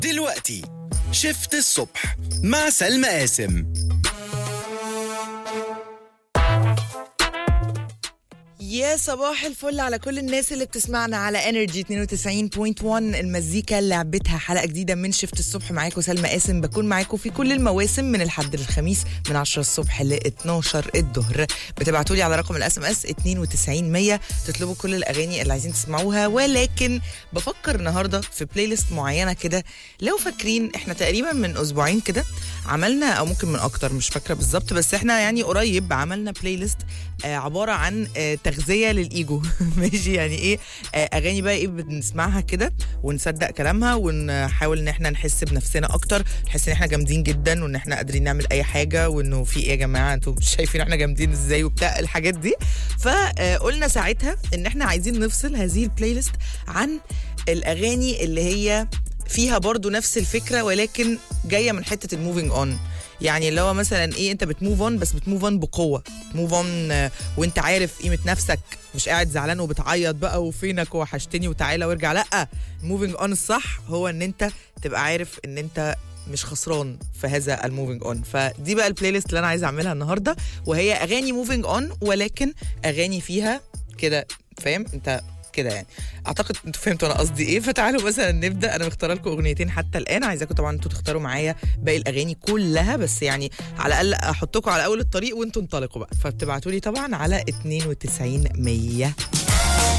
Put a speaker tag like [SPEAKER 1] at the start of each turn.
[SPEAKER 1] دلوقتي شفت الصبح مع سلمى قاسم
[SPEAKER 2] يا صباح الفل على كل الناس اللي بتسمعنا على انرجي 92.1 المزيكا اللي لعبتها حلقه جديده من شفت الصبح معاكم سلمى قاسم بكون معاكم في كل المواسم من الحد للخميس من 10 الصبح ل 12 الظهر بتبعتوا لي على رقم الاس ام اس 92100 تطلبوا كل الاغاني اللي عايزين تسمعوها ولكن بفكر النهارده في بلاي ليست معينه كده لو فاكرين احنا تقريبا من اسبوعين كده عملنا او ممكن من اكتر مش فاكره بالظبط بس احنا يعني قريب عملنا بلاي ليست آه عباره عن آه تغذيه للايجو ماشي يعني ايه آه اغاني بقى ايه بنسمعها كده ونصدق كلامها ونحاول ان احنا نحس بنفسنا اكتر نحس ان احنا جامدين جدا وان احنا قادرين نعمل اي حاجه وانه في ايه يا جماعه انتوا مش شايفين احنا جامدين ازاي وبتاع الحاجات دي فقلنا ساعتها ان احنا عايزين نفصل هذه البلاي ليست عن الاغاني اللي هي فيها برضو نفس الفكره ولكن جايه من حته الموفينج اون يعني اللي هو مثلا ايه انت بتموف اون بس بتموف اون بقوه موف اون وانت عارف قيمه نفسك مش قاعد زعلان وبتعيط بقى وفينك وحشتني وتعالى وارجع لا الموفينج اون الصح هو ان انت تبقى عارف ان انت مش خسران في هذا الموفينج اون فدي بقى البلاي ليست اللي انا عايزه اعملها النهارده وهي اغاني موفينج اون ولكن اغاني فيها كده فاهم انت كده يعني اعتقد انتوا فهمتوا انا قصدي ايه فتعالوا مثلا نبدا انا مختاره لكم اغنيتين حتى الان عايزاكم طبعا انتوا تختاروا معايا باقي الاغاني كلها بس يعني على الاقل احطكم على اول الطريق وانتوا انطلقوا بقى فبتبعتوا لي طبعا على 92 100